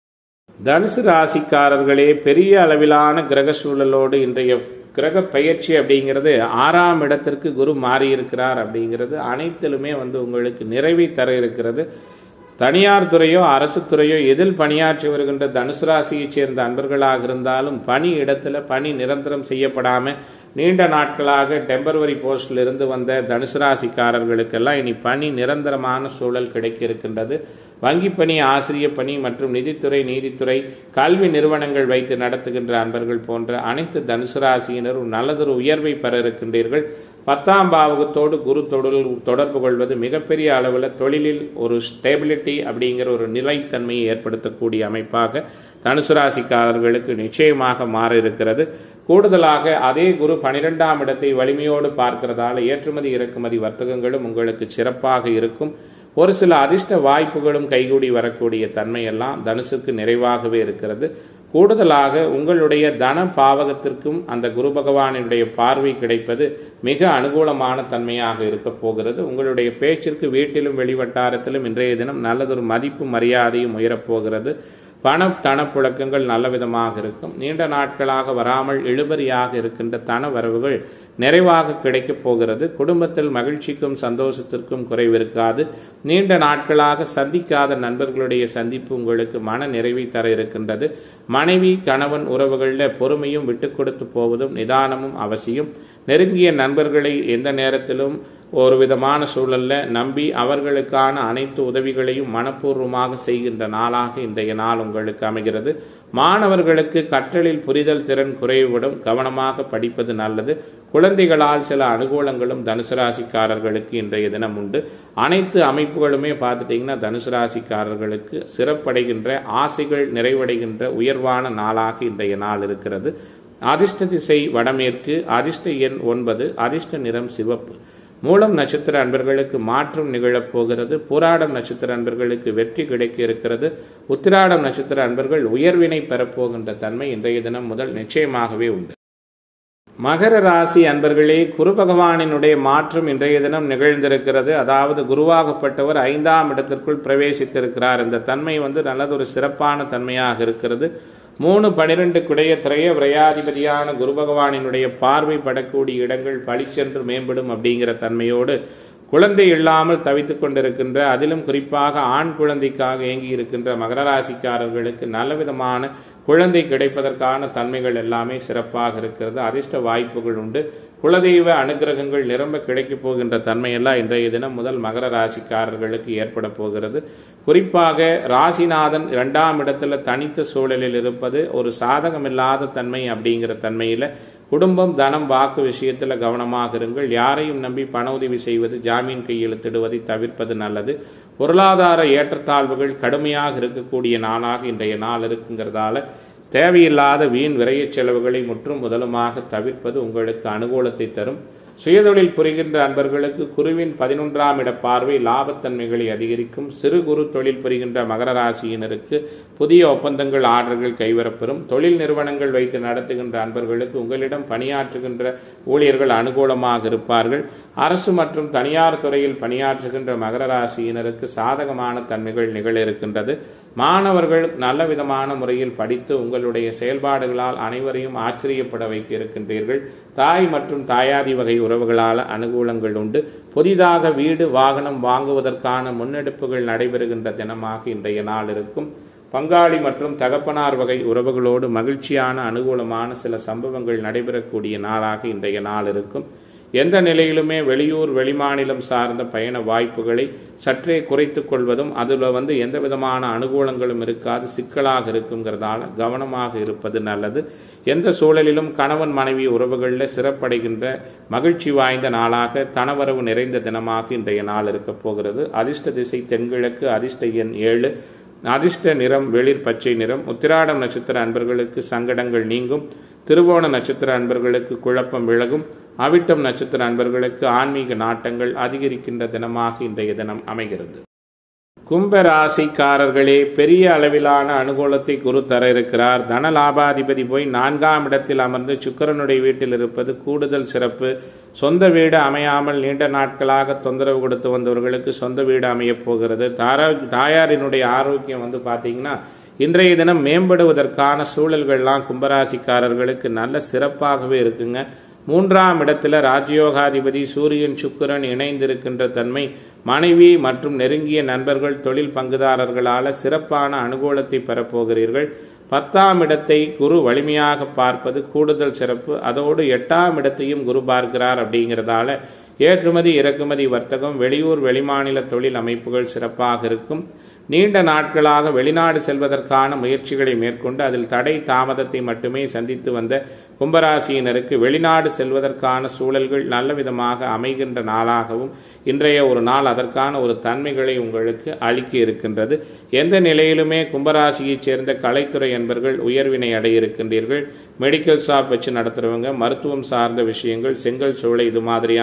தனுசு ராசிக்காரர்களே பெரிய அளவிலான கிரக சூழலோடு இன்றைய கிரக பயிற்சி அப்படிங்கிறது ஆறாம் இடத்திற்கு குரு மாறியிருக்கிறார் அப்படிங்கிறது அனைத்திலுமே வந்து உங்களுக்கு நிறைவை தர இருக்கிறது தனியார் துறையோ அரசு துறையோ எதில் பணியாற்றி வருகின்ற தனுசு ராசியைச் சேர்ந்த அன்பர்களாக இருந்தாலும் பணி இடத்துல பணி நிரந்தரம் செய்யப்படாம நீண்ட நாட்களாக டெம்பரவரி போஸ்டில் இருந்து வந்த தனுசு ராசிக்காரர்களுக்கெல்லாம் இனி பணி நிரந்தரமான சூழல் கிடைக்க இருக்கின்றது வங்கி பணி ஆசிரிய பணி மற்றும் நிதித்துறை நீதித்துறை கல்வி நிறுவனங்கள் வைத்து நடத்துகின்ற அன்பர்கள் போன்ற அனைத்து தனுசு ராசியினரும் நல்லதொரு உயர்வை பெற இருக்கின்றீர்கள் பத்தாம் பாவகத்தோடு குரு தொடர் தொடர்பு கொள்வது மிகப்பெரிய அளவில் தொழிலில் ஒரு ஸ்டெபிலிட்டி அப்படிங்கிற ஒரு நிலைத்தன்மையை ஏற்படுத்தக்கூடிய அமைப்பாக தனுசு ராசிக்காரர்களுக்கு நிச்சயமாக மாற இருக்கிறது கூடுதலாக அதே குரு பனிரெண்டாம் இடத்தை வலிமையோடு பார்க்கிறதால ஏற்றுமதி இறக்குமதி வர்த்தகங்களும் உங்களுக்கு சிறப்பாக இருக்கும் ஒரு சில அதிர்ஷ்ட வாய்ப்புகளும் கைகூடி வரக்கூடிய தன்மையெல்லாம் தனுசுக்கு நிறைவாகவே இருக்கிறது கூடுதலாக உங்களுடைய தன பாவகத்திற்கும் அந்த குரு பகவானினுடைய பார்வை கிடைப்பது மிக அனுகூலமான தன்மையாக இருக்க போகிறது உங்களுடைய பேச்சிற்கு வீட்டிலும் வெளிவட்டாரத்திலும் இன்றைய தினம் நல்லதொரு மதிப்பு மரியாதையும் உயரப்போகிறது பண தனப்புழக்கங்கள் நல்ல விதமாக இருக்கும் நீண்ட நாட்களாக வராமல் இழுபறியாக இருக்கின்ற தன வரவுகள் நிறைவாக கிடைக்கப் போகிறது குடும்பத்தில் மகிழ்ச்சிக்கும் சந்தோஷத்திற்கும் குறைவு இருக்காது நீண்ட நாட்களாக சந்திக்காத நண்பர்களுடைய சந்திப்பு உங்களுக்கு மன நிறைவை தர இருக்கின்றது மனைவி கணவன் உறவுகளில் பொறுமையும் விட்டு கொடுத்து போவதும் நிதானமும் அவசியம் நெருங்கிய நண்பர்களை எந்த நேரத்திலும் ஒரு விதமான சூழல்ல நம்பி அவர்களுக்கான அனைத்து உதவிகளையும் மனப்பூர்வமாக செய்கின்ற நாளாக இன்றைய நாள் உங்களுக்கு அமைகிறது மாணவர்களுக்கு கற்றலில் புரிதல் திறன் குறைவிடும் கவனமாக படிப்பது நல்லது குழந்தைகளால் சில அனுகூலங்களும் தனுசு ராசிக்காரர்களுக்கு இன்றைய தினம் உண்டு அனைத்து அமைப்புகளுமே பார்த்துட்டிங்கன்னா தனுசு ராசிக்காரர்களுக்கு சிறப்படைகின்ற ஆசைகள் நிறைவடைகின்ற உயர்வான நாளாக இன்றைய நாள் இருக்கிறது அதிர்ஷ்ட திசை வடமேற்கு அதிர்ஷ்ட எண் ஒன்பது அதிர்ஷ்ட நிறம் சிவப்பு மூலம் நட்சத்திர அன்பர்களுக்கு மாற்றம் நிகழப் போகிறது பூராடம் நட்சத்திர அன்பர்களுக்கு வெற்றி கிடைக்க இருக்கிறது உத்திராடம் நட்சத்திர அன்பர்கள் உயர்வினை பெறப்போகின்ற தன்மை இன்றைய தினம் முதல் நிச்சயமாகவே உண்டு மகர ராசி அன்பர்களே குரு பகவானினுடைய மாற்றம் இன்றைய தினம் நிகழ்ந்திருக்கிறது அதாவது குருவாகப்பட்டவர் ஐந்தாம் இடத்திற்குள் பிரவேசித்திருக்கிறார் இந்த தன்மை வந்து நல்லதொரு சிறப்பான தன்மையாக இருக்கிறது மூணு பனிரெண்டு குடைய திரைய விரையாதிபதியான குரு பகவானினுடைய பார்வை படக்கூடிய இடங்கள் பளிச்சென்று மேம்படும் அப்படிங்கிற தன்மையோடு குழந்தை இல்லாமல் தவித்து கொண்டிருக்கின்ற அதிலும் குறிப்பாக ஆண் குழந்தைக்காக ஏங்கி இருக்கின்ற மகர ராசிக்காரர்களுக்கு நல்ல விதமான குழந்தை கிடைப்பதற்கான தன்மைகள் எல்லாமே சிறப்பாக இருக்கிறது அதிர்ஷ்ட வாய்ப்புகள் உண்டு குலதெய்வ அனுகிரகங்கள் நிரம்ப கிடைக்கப் போகின்ற தன்மையெல்லாம் இன்றைய தினம் முதல் மகர ராசிக்காரர்களுக்கு ஏற்பட போகிறது குறிப்பாக ராசிநாதன் இரண்டாம் இடத்துல தனித்த சூழலில் இருப்பது ஒரு சாதகமில்லாத தன்மை அப்படிங்கிற தன்மையில் குடும்பம் தனம் வாக்கு விஷயத்தில் கவனமாக இருங்கள் யாரையும் நம்பி பண உதவி செய்வது ஜாமீன் கையெழுத்திடுவதை தவிர்ப்பது நல்லது பொருளாதார ஏற்றத்தாழ்வுகள் கடுமையாக இருக்கக்கூடிய நாளாக இன்றைய நாள் இருக்குங்கிறதால தேவையில்லாத வீண் விரையச் செலவுகளை முற்றும் முதலுமாக தவிர்ப்பது உங்களுக்கு அனுகூலத்தை தரும் சுயதொழில் புரிகின்ற அன்பர்களுக்கு குருவின் பதினொன்றாம் இட பார்வை லாபத்தன்மைகளை அதிகரிக்கும் சிறு குறு தொழில் புரிகின்ற மகர ராசியினருக்கு புதிய ஒப்பந்தங்கள் ஆர்டர்கள் கைவரப்பெறும் தொழில் நிறுவனங்கள் வைத்து நடத்துகின்ற அன்பர்களுக்கு உங்களிடம் பணியாற்றுகின்ற ஊழியர்கள் அனுகூலமாக இருப்பார்கள் அரசு மற்றும் தனியார் துறையில் பணியாற்றுகின்ற மகர ராசியினருக்கு சாதகமான தன்மைகள் நிகழ இருக்கின்றது மாணவர்கள் நல்ல விதமான முறையில் படித்து உங்களுடைய செயல்பாடுகளால் அனைவரையும் ஆச்சரியப்பட வைக்க இருக்கின்றீர்கள் தாய் மற்றும் தாயாதி வகை உறவுகளால் அனுகூலங்கள் உண்டு புதிதாக வீடு வாகனம் வாங்குவதற்கான முன்னெடுப்புகள் நடைபெறுகின்ற தினமாக இன்றைய நாள் இருக்கும் பங்காளி மற்றும் தகப்பனார் வகை உறவுகளோடு மகிழ்ச்சியான அனுகூலமான சில சம்பவங்கள் நடைபெறக்கூடிய நாளாக இன்றைய நாள் இருக்கும் எந்த நிலையிலுமே வெளியூர் வெளிமாநிலம் சார்ந்த பயண வாய்ப்புகளை சற்றே குறைத்து கொள்வதும் அதில் வந்து எந்த விதமான அனுகூலங்களும் இருக்காது சிக்கலாக இருக்குங்கிறதால கவனமாக இருப்பது நல்லது எந்த சூழலிலும் கணவன் மனைவி உறவுகளில் சிறப்படைகின்ற மகிழ்ச்சி வாய்ந்த நாளாக தனவரவு நிறைந்த தினமாக இன்றைய நாள் இருக்கப் போகிறது அதிர்ஷ்ட திசை தென்கிழக்கு அதிர்ஷ்ட எண் ஏழு அதிர்ஷ்ட நிறம் வெளிர் பச்சை நிறம் உத்திராடம் நட்சத்திர அன்பர்களுக்கு சங்கடங்கள் நீங்கும் திருவோண நட்சத்திர அன்பர்களுக்கு குழப்பம் விலகும் அவிட்டம் நட்சத்திர அன்பர்களுக்கு ஆன்மீக நாட்டங்கள் அதிகரிக்கின்ற தினமாக இன்றைய தினம் அமைகிறது கும்ப ராசிக்காரர்களே பெரிய அளவிலான அனுகூலத்தை குரு தர இருக்கிறார் தன லாபாதிபதி போய் நான்காம் இடத்தில் அமர்ந்து சுக்கரனுடைய வீட்டில் இருப்பது கூடுதல் சிறப்பு சொந்த வீடு அமையாமல் நீண்ட நாட்களாக தொந்தரவு கொடுத்து வந்தவர்களுக்கு சொந்த வீடு அமையப் போகிறது தாரா தாயாரினுடைய ஆரோக்கியம் வந்து பார்த்தீங்கன்னா இன்றைய தினம் மேம்படுவதற்கான சூழல்கள்லாம் கும்பராசிக்காரர்களுக்கு நல்ல சிறப்பாகவே இருக்குங்க மூன்றாம் இடத்துல ராஜயோகாதிபதி சூரியன் சுக்கிரன் இணைந்திருக்கின்ற தன்மை மனைவி மற்றும் நெருங்கிய நண்பர்கள் தொழில் பங்குதாரர்களால் சிறப்பான அனுகூலத்தை பெறப்போகிறீர்கள் பத்தாம் இடத்தை குரு வலிமையாக பார்ப்பது கூடுதல் சிறப்பு அதோடு எட்டாம் இடத்தையும் குரு பார்க்கிறார் அப்படிங்கிறதால ஏற்றுமதி இறக்குமதி வர்த்தகம் வெளியூர் வெளிமாநில தொழில் அமைப்புகள் சிறப்பாக இருக்கும் நீண்ட நாட்களாக வெளிநாடு செல்வதற்கான முயற்சிகளை மேற்கொண்டு அதில் தடை தாமதத்தை மட்டுமே சந்தித்து வந்த கும்பராசியினருக்கு வெளிநாடு செல்வதற்கான சூழல்கள் நல்ல விதமாக அமைகின்ற நாளாகவும் இன்றைய ஒரு நாள் அதற்கான ஒரு தன்மைகளை உங்களுக்கு அளிக்க இருக்கின்றது எந்த நிலையிலுமே கும்பராசியைச் சேர்ந்த கலைத்துறை என்பர்கள் உயர்வினை அடைய இருக்கின்றீர்கள் மெடிக்கல் ஷாப் வச்சு நடத்துகிறவங்க மருத்துவம் சார்ந்த விஷயங்கள் செங்கல் சூளை இது மாதிரியான தொழில்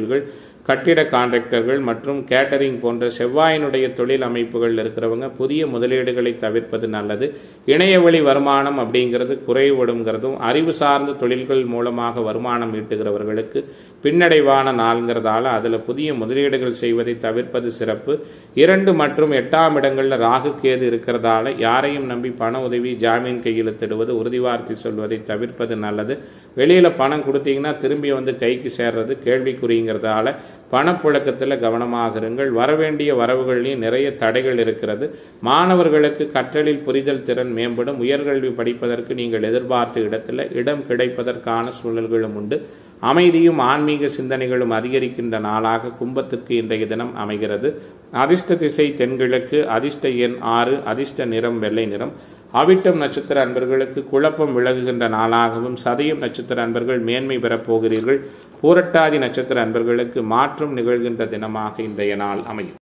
தொழில்கள் கட்டிட கான்ட்ராக்டர்கள் மற்றும் கேட்டரிங் போன்ற செவ்வாயினுடைய தொழில் அமைப்புகள் இருக்கிறவங்க புதிய முதலீடுகளை தவிர்ப்பது நல்லது இணையவழி வருமானம் அப்படிங்கிறது குறைபடுங்கிறதும் அறிவு சார்ந்த தொழில்கள் மூலமாக வருமானம் ஈட்டுகிறவர்களுக்கு பின்னடைவான நாள்ங்கிறதால அதில் புதிய முதலீடுகள் செய்வதை தவிர்ப்பது சிறப்பு இரண்டு மற்றும் எட்டாம் இடங்களில் ராகு கேது இருக்கிறதால யாரையும் நம்பி பண உதவி ஜாமீன் கையெழுத்திடுவது உறுதிவார்த்தை சொல்வதை தவிர்ப்பது நல்லது வெளியில் பணம் கொடுத்தீங்கன்னா திரும்பி வந்து கைக்கு சேர்றது கேள்விக்குறிங்கிறதால பணப்புழக்கத்தில் கவனமாக இருங்கள் வரவேண்டிய வரவுகள்லையும் நிறைய தடைகள் இருக்கிறது மாணவர்களுக்கு கற்றலில் புரிதல் திறன் மேம்படும் உயர்கல்வி படிப்பதற்கு நீங்கள் எதிர்பார்த்த இடத்துல இடம் கிடைப்பதற்கான சூழல்களும் உண்டு அமைதியும் ஆன்மீக சிந்தனைகளும் அதிகரிக்கின்ற நாளாக கும்பத்திற்கு இன்றைய தினம் அமைகிறது அதிர்ஷ்ட திசை தென்கிழக்கு அதிர்ஷ்ட எண் ஆறு அதிர்ஷ்ட நிறம் வெள்ளை நிறம் அவிட்டம் நட்சத்திர அன்பர்களுக்கு குழப்பம் விலகுகின்ற நாளாகவும் சதயம் நட்சத்திர அன்பர்கள் மேன்மை பெறப் போகிறீர்கள் பூரட்டாதி நட்சத்திர அன்பர்களுக்கு மாற்றம் நிகழ்கின்ற தினமாக இன்றைய நாள் அமையும்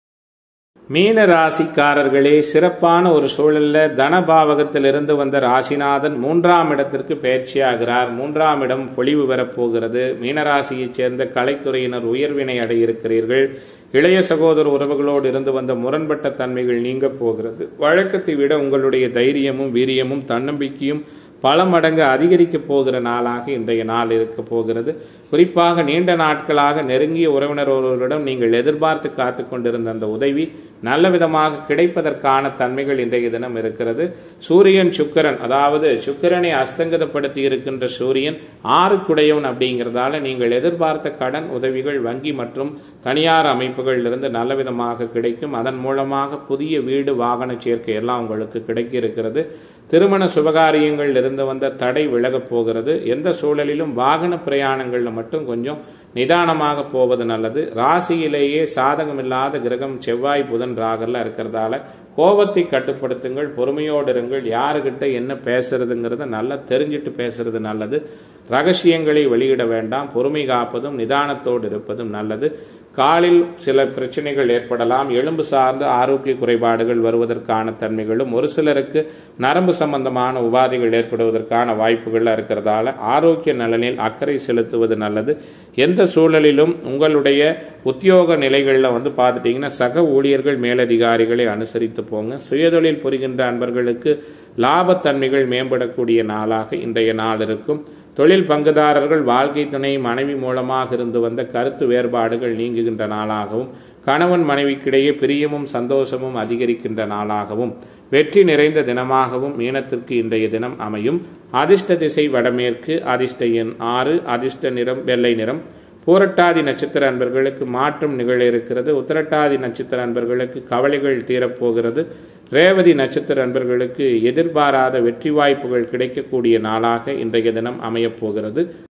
மீன ராசிக்காரர்களே சிறப்பான ஒரு சூழல்ல தனபாவகத்தில் இருந்து வந்த ராசிநாதன் மூன்றாம் இடத்திற்கு பயிற்சியாகிறார் மூன்றாம் இடம் பொலிவு பெறப்போகிறது மீனராசியைச் சேர்ந்த கலைத்துறையினர் உயர்வினை அடைய இருக்கிறீர்கள் இளைய சகோதர உறவுகளோடு இருந்து வந்த முரண்பட்ட தன்மைகள் நீங்க போகிறது வழக்கத்தை விட உங்களுடைய தைரியமும் வீரியமும் தன்னம்பிக்கையும் பல மடங்கு அதிகரிக்க போகிற நாளாக இன்றைய நாள் இருக்க போகிறது குறிப்பாக நீண்ட நாட்களாக நெருங்கிய உறவினர் ஒருவரிடம் நீங்கள் எதிர்பார்த்து காத்து கொண்டிருந்த அந்த உதவி நல்ல விதமாக கிடைப்பதற்கான தன்மைகள் இன்றைய தினம் இருக்கிறது சூரியன் சுக்கரன் அதாவது சுக்கரனை அஸ்தங்கதப்படுத்தி இருக்கின்ற சூரியன் ஆறுக்குடையவன் அப்படிங்கிறதால நீங்கள் எதிர்பார்த்த கடன் உதவிகள் வங்கி மற்றும் தனியார் அமைப்புகளிலிருந்து நல்ல விதமாக கிடைக்கும் அதன் மூலமாக புதிய வீடு வாகன சேர்க்கை எல்லாம் உங்களுக்கு கிடைக்க இருக்கிறது திருமண சுபகாரியங்கள் இருந்து வந்த தடை விலகப் போகிறது எந்த சூழலிலும் வாகன பிரயாணங்களில் மட்டும் கொஞ்சம் நிதானமாக போவது நல்லது ராசியிலேயே சாதகமில்லாத கிரகம் செவ்வாய் புதன் ராகெல்லாம் இருக்கிறதால கோபத்தை கட்டுப்படுத்துங்கள் பொறுமையோடு இருங்கள் யாருக்கிட்ட என்ன பேசுறதுங்கிறத நல்லா தெரிஞ்சிட்டு பேசுறது நல்லது ரகசியங்களை வெளியிட வேண்டாம் பொறுமை காப்பதும் நிதானத்தோடு இருப்பதும் நல்லது காலில் சில பிரச்சனைகள் ஏற்படலாம் எலும்பு சார்ந்த ஆரோக்கிய குறைபாடுகள் வருவதற்கான தன்மைகளும் ஒரு சிலருக்கு நரம்பு சம்பந்தமான உபாதைகள் ஏற்படுவதற்கான வாய்ப்புகள் இருக்கிறதால ஆரோக்கிய நலனில் அக்கறை செலுத்துவது நல்லது எந்த சூழலிலும் உங்களுடைய உத்தியோக நிலைகளில் வந்து பார்த்துட்டிங்கன்னா சக ஊழியர்கள் மேலதிகாரிகளை அனுசரித்து போங்க சுயதொழில் புரிகின்ற அன்பர்களுக்கு லாபத்தன்மைகள் மேம்படக்கூடிய நாளாக இன்றைய நாள் இருக்கும் தொழில் பங்குதாரர்கள் வாழ்க்கை துணை மனைவி மூலமாக இருந்து வந்த கருத்து வேறுபாடுகள் நீங்குகின்ற நாளாகவும் கணவன் மனைவிக்கிடையே பிரியமும் சந்தோஷமும் அதிகரிக்கின்ற நாளாகவும் வெற்றி நிறைந்த தினமாகவும் மீனத்திற்கு இன்றைய தினம் அமையும் அதிர்ஷ்ட திசை வடமேற்கு அதிர்ஷ்ட எண் ஆறு அதிர்ஷ்ட நிறம் வெள்ளை நிறம் பூரட்டாதி நட்சத்திர அன்பர்களுக்கு மாற்றம் நிகழ இருக்கிறது உத்திரட்டாதி நட்சத்திர அன்பர்களுக்கு கவலைகள் தீரப்போகிறது ரேவதி நட்சத்திர அன்பர்களுக்கு எதிர்பாராத வெற்றி வாய்ப்புகள் கிடைக்கக்கூடிய நாளாக இன்றைய தினம் அமையப் போகிறது